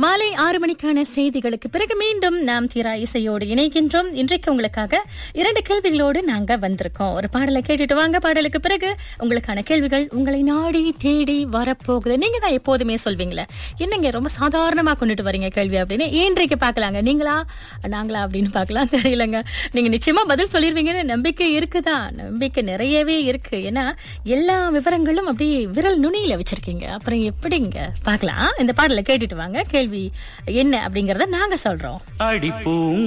மாலை ஆறு மணிக்கான செய்திகளுக்கு பிறகு மீண்டும் நாம் தீரா இசையோடு இணைகின்றோம் இன்றைக்கு உங்களுக்காக இரண்டு கேள்விகளோடு நாங்க வந்திருக்கோம் ஒரு பாடலை கேட்டுட்டு வாங்க பாடலுக்கு பிறகு உங்களுக்கான கேள்விகள் உங்களை நாடி தேடி வரப்போகுது நீங்க தான் எப்போதுமே சொல்வீங்களே என்னங்க ரொம்ப சாதாரணமா கொண்டுட்டு வரீங்க கேள்வி அப்படின்னு இன்றைக்கு பார்க்கலாங்க நீங்களா நாங்களா அப்படின்னு பார்க்கலாம் தெரியலங்க நீங்க நிச்சயமா பதில் சொல்லிருவீங்கன்னு நம்பிக்கை இருக்குதா நம்பிக்கை நிறையவே இருக்கு ஏன்னா எல்லா விவரங்களும் அப்படியே விரல் நுனியில வச்சிருக்கீங்க அப்புறம் எப்படிங்க பார்க்கலாம் இந்த பாடலை கேட்டுட்டு வாங்க கேள்வி என்ன அப்படிங்கறத நாங்க சொல்றோம் அடிப்பூங்